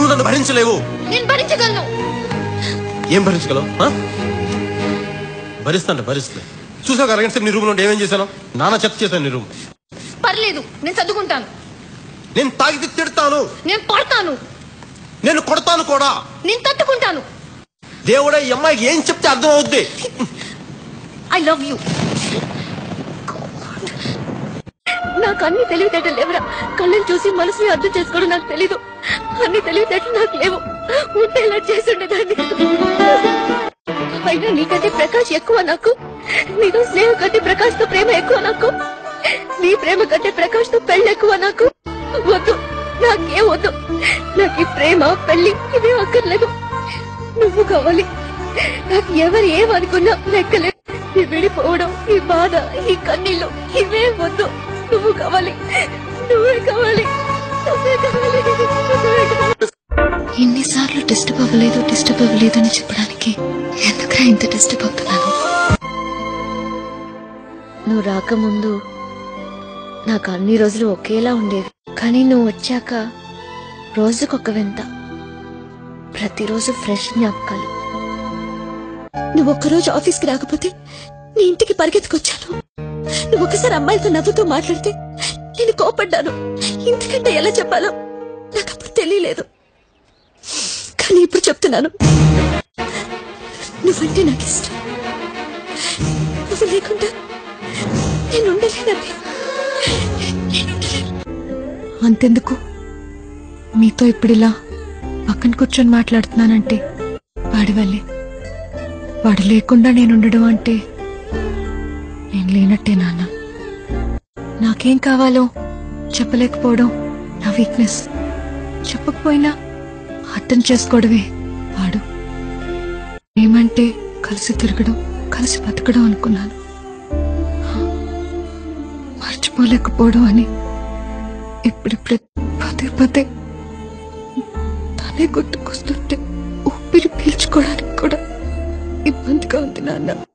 నువ్వు నన్ను భరించలేవు నేను భరించగలను ఏం భరించగలవు ఆ? భరిస్తాను భరిస్తా చూసావు అరగంట సేపు నీ రూమ్ లో ఏమేం చేశాను నాన్న చెక్ చేశాను నీ రూమ్ పర్లేదు నేను చదువుకుంటాను నేను తాగితే తిడతాను నేను పడతాను నేను కొడతాను కూడా నేను తట్టుకుంటాను దేవుడే ఈ అమ్మాయికి ఏం చెప్తే అర్థం అవుద్ది ఐ లవ్ యూ నాకు అన్ని తెలివితేటలు లేవురా కళ్ళని చూసి మనసుని అర్థం చేసుకోవడం నాకు తెలీదు అన్ని తెలివితేటలు నాకు లేవు ఉంటే ఇలా చేసుండేదాన్ని అయినా నీకంటే ప్రకాష్ ఎక్కువ నాకు నీతో స్నేహం కంటే ప్రకాష్ తో ప్రేమ ఎక్కువ నాకు నీ ప్రేమ కంటే ప్రకాష్ తో పెళ్లి ఎక్కువ నాకు వద్దు నాకే వద్దు నాకు ఈ ప్రేమ పెళ్లి ఇవే అక్కర్లేదు నువ్వు కావాలి నాకు ఎవరు ఏమనుకున్నా లెక్కలేదు ఈ విడిపోవడం ఈ బాధ ఈ కన్నీళ్ళు ఇవే వద్దు నువ్వు కావాలి నువ్వే కావాలి నువ్వే కావాలి నువ్వే కావాలి ఎన్నిసార్లు డిస్టర్బ్ అవ్వలేదు డిస్టర్బ్ అవ్వలేదు అని చెప్పడానికి ఎందుకురా ఇంత డిస్టర్బ్ అవుతున్నాను నువ్వు రాకముందు నాకు అన్ని రోజులు ఒకేలా ఉండేవి కానీ నువ్వు వచ్చాక రోజుకొక వింత ప్రతిరోజు ఫ్రెష్ జ్ఞాపకాలు నువ్వు ఒక్కరోజు ఆఫీస్కి రాకపోతే నీ ఇంటికి పరిగెత్తుకొచ్చాను నువ్వు ఒకసారి అమ్మాయితో నవ్వుతూ మాట్లాడితే నేను కోపడ్డాను ఇంతకంటే ఎలా చెప్పాలో నాకు అప్పుడు తెలియలేదు కానీ ఇప్పుడు చెప్తున్నాను నువ్వంటే నాకు ఇష్టం నువ్వు లేకుండా నేను ఉండలేనండి అంతెందుకు మీతో ఇప్పుడిలా పక్కన కూర్చొని మాట్లాడుతున్నానంటే వాడి వల్లే వాడు లేకుండా నేను ఉండడం అంటే నేను లేనట్టే నాన్న నాకేం కావాలో చెప్పలేకపోవడం నా వీక్నెస్ చెప్పకపోయినా అర్థం చేసుకోవడమే వాడు ఏమంటే కలిసి తిరగడం కలిసి బతకడం అనుకున్నాను మర్చిపోలేకపోవడం అని ఇప్పుడిప్పుడే పదే పదే తనే గుర్తుకొస్తుంటే ఊపిరి పీల్చుకోవడానికి కూడా ఇబ్బందిగా ఉంది నాన్న